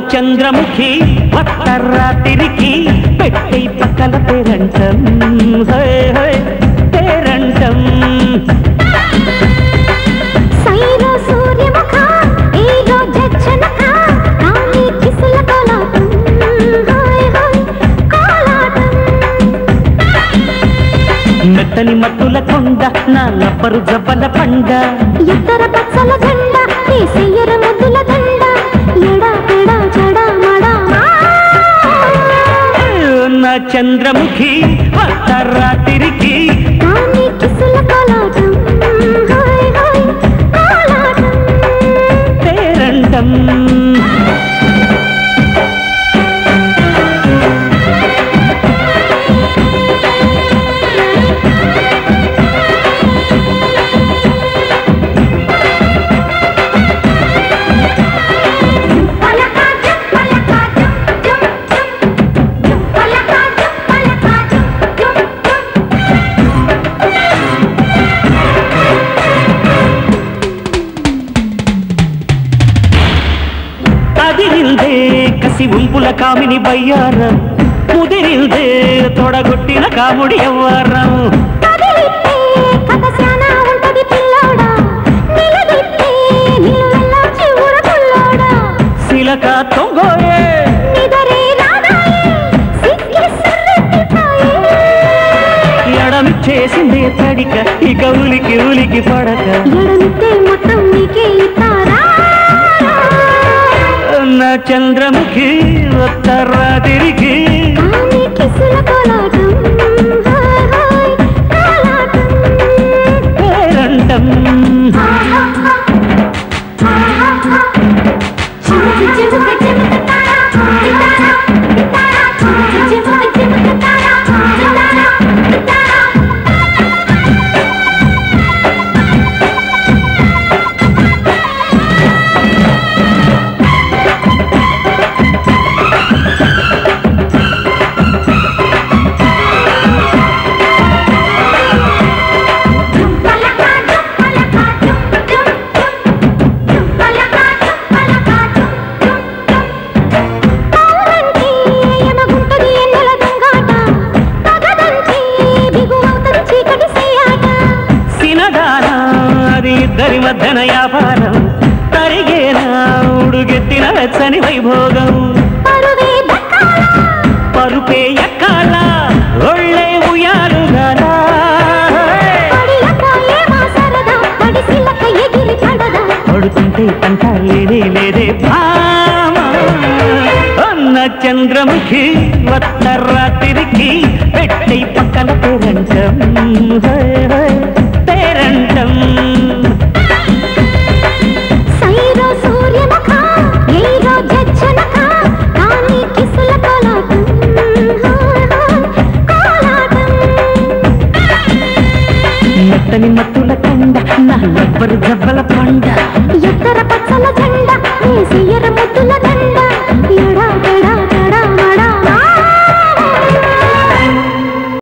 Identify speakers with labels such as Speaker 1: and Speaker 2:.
Speaker 1: చంద్రముఖి వత్తరాతిరికి పెట్టి పక్కల పేరంటం high high పేరంటం
Speaker 2: సైరో సూర్యముఖ ఏరో జచ్చనక కాని కిసుల కోలాటం హాయ్ హాయ్ కోలాటం
Speaker 1: మెత్తని మత్తుల కొండ నా లబ్బరు జబ్బల పండ
Speaker 2: ఎత్తర పచ్చల జెండా నీ సెయ్యర ముద్దుల దండ ఎడా పెడా చెడా మడా
Speaker 1: నా చంద్రముఖి వత్తరాతిరికి
Speaker 2: కాని కిసుల కోలాటం హాయ్ హాయ్ కోలాటం
Speaker 1: పేరంటం అదిరిందే కసి ఉంపుల కామిని బయ్యారం ముదిరిందే తొడగొట్టిన కాముడి ఎవ్వారం
Speaker 2: కదిలిస్తే కథ శానా ఉంటది పిల్లోడా నిలదిస్తే నిలువెల్లా చివుర పుల్లోడా
Speaker 1: శిలక తొంగోయే
Speaker 2: నిదరే రాదాయే సిక్కి సర్రెత్తిపాయే
Speaker 1: ఎడమి చేసిందే తడిక ఇక ఉలికి ఉలికి పడక
Speaker 2: ఎడమితే మొత్తం నీకే ఇస్తారా
Speaker 1: నా చంద్రముఖి ఉత్తరాదిరికి
Speaker 2: కానీ కిసుల కోలాటం హాయ్ హాయ్ కోలాటం
Speaker 1: పేరంటం
Speaker 2: అవునంటే ఎమగుంటది ఎన్నెల దొంగాట తగదంటే బిగువవుతది చీకటి సేయాట
Speaker 1: సినదాన అది ఇద్దరి మధ్యన వ్యాపారం తరిగేనా ఉడుగెత్తిన వెచ్చని వైభోగం
Speaker 2: పరువే దక్కాల
Speaker 1: పరుపే ఎక్కాల ఒళ్ళే ఉయాలుగాల
Speaker 2: పడిలక ఏమా సరదా పడిసిల్లక ఎగిరి పడదా
Speaker 1: పడుతుంటే పంట లేదే లేదే భామ అన్న చంద్రముఖి వత్తరాతిరికి పెట్టి పక్కన పేరంటం హై హై పేరంటం
Speaker 2: సైరో సూర్యముఖ ఏరో జచ్చనక కాని కిసుల కోలాటం హాయ్ హాయ్ కోలాటం
Speaker 1: మెత్తని మత్తుల కొండ నా లబ్బరు జబ్బల పండ
Speaker 2: ఎత్తర పచ్చల జెండా వేసి ఎర్ర ముద్దుల దండ